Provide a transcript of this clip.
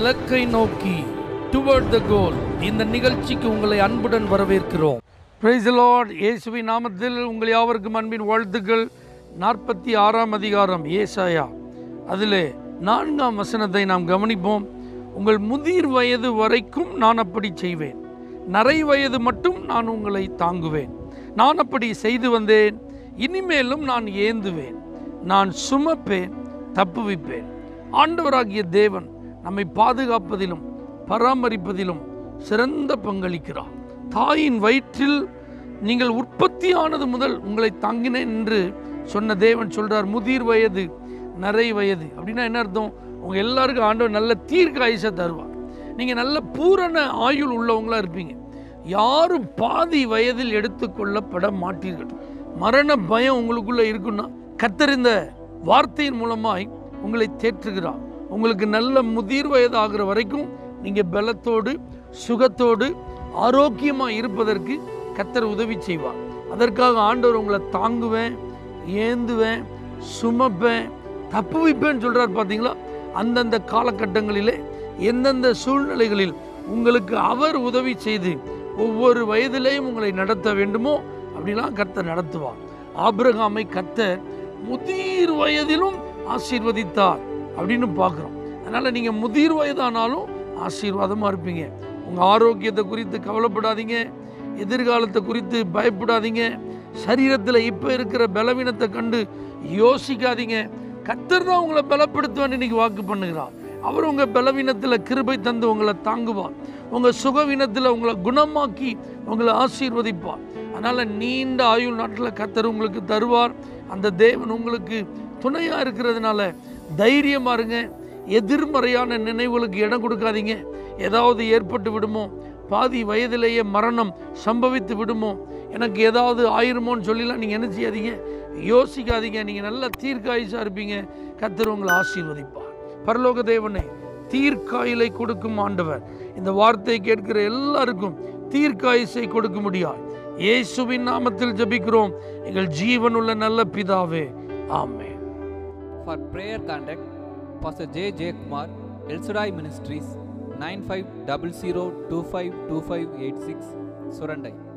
இலக்கை நோக்கி டுவர்ட் த கோல் இந்த நிகழ்ச்சிக்கு உங்களை அன்புடன் வரவேற்கிறோம் பிரைஸ் லார்ட் இயேசுவின் நாமத்தில் உங்கள் யாவருக்கும் அன்பின் வாழ்த்துக்கள் நாற்பத்தி ஆறாம் அதிகாரம் ஏசாயா அதிலே நான்காம் வசனத்தை நாம் கவனிப்போம் உங்கள் முதிர் வயது வரைக்கும் நான் அப்படி செய்வேன் நரை வயது மட்டும் நான் உங்களை தாங்குவேன் நான் அப்படி செய்து வந்தேன் இனிமேலும் நான் ஏந்துவேன் நான் சுமப்பேன் தப்புவிப்பேன் ஆண்டவராகிய தேவன் நம்மை பாதுகாப்பதிலும் பராமரிப்பதிலும் சிறந்த பங்களிக்கிறார் தாயின் வயிற்றில் நீங்கள் உற்பத்தியானது முதல் உங்களை தாங்கினேன் என்று சொன்ன தேவன் சொல்றார் முதிர் வயது நரை வயது அப்படின்னா என்ன அர்த்தம் உங்க எல்லாருக்கும் ஆண்டவர் நல்ல தீர்க்க ஆயுசை தருவார் நீங்க நல்ல பூரண ஆயுள் உள்ளவங்களா இருப்பீங்க யாரும் பாதி வயதில் எடுத்துக்கொள்ளப்பட மாட்டீர்கள் மரண பயம் உங்களுக்குள்ள இருக்குன்னா கர்த்தர் இந்த வார்த்தையின் மூலமாய் உங்களை தேற்றுகிறார் உங்களுக்கு நல்ல முதிர் வயது ஆகிற வரைக்கும் நீங்க பலத்தோடு சுகத்தோடு ஆரோக்கியமா இருப்பதற்கு கர்த்தர் உதவி செய்வார் அதற்காக ஆண்டவர் உங்களை தாங்குவேன் ஏந்துவேன் சுமப்பேன் தப்பு வைப்பேன்னு சொல்றார் பார்த்தீங்களா அந்தந்த காலகட்டங்களிலே எந்தெந்த சூழ்நிலைகளில் உங்களுக்கு அவர் உதவி செய்து ஒவ்வொரு வயதிலேயும் உங்களை நடத்த வேண்டுமோ அப்படிலாம் கர்த்தர் நடத்துவார் ஆபிரகாமை கர்த்தர் முதிர் வயதிலும் ஆசீர்வதித்தார் அப்படின்னு பார்க்குறோம் அதனால் நீங்கள் முதிர் வயதானாலும் ஆசீர்வாதமாக இருப்பீங்க உங்கள் ஆரோக்கியத்தை குறித்து கவலைப்படாதீங்க எதிர்காலத்தை குறித்து பயப்படாதீங்க சரீரத்தில் இப்போ இருக்கிற பலவீனத்தை கண்டு யோசிக்காதீங்க கர்த்தர் தான் உங்களை பலப்படுத்துவான்னு இன்னைக்கு வாக்கு பண்ணுகிறார் அவர் உங்கள் பலவீனத்தில் கிருபை தந்து உங்களை தாங்குவார் உங்கள் சுகவீனத்தில் உங்களை குணமாக்கி உங்களை ஆசீர்வதிப்பார் அதனால் நீண்ட ஆயுள் நாட்டில் கர்த்தர் உங்களுக்கு தருவார் அந்த தேவன் உங்களுக்கு துணையாக இருக்கிறதுனால தைரியமாக இருங்க எதிர்மறையான நினைவுகளுக்கு இடம் கொடுக்காதீங்க ஏதாவது ஏற்பட்டு விடுமோ பாதி வயதிலேயே மரணம் சம்பவித்து விடுமோ எனக்கு ஏதாவது ஆயிருமோன்னு சொல்லிலாம் நீங்கள் என்ன செய்யாதீங்க யோசிக்காதீங்க நீங்கள் நல்ல தீர்க்காயுசாக இருப்பீங்க கர்த்தர் உங்களை ஆசீர்வதிப்பார் பரலோக தேவனே தீர்க்காயிலை கொடுக்கும் ஆண்டவர் இந்த வார்த்தை கேட்கிற எல்லாருக்கும் தீர்க்காயுசை கொடுக்க முடியாது இயேசுவின் நாமத்தில் ஜெபிக்கிறோம் எங்கள் ஜீவனுள்ள நல்ல பிதாவே ஆமென் For prayer contact, Pastor J. J. Kumar, El Shaddai Ministries, 9500252586, Surandai.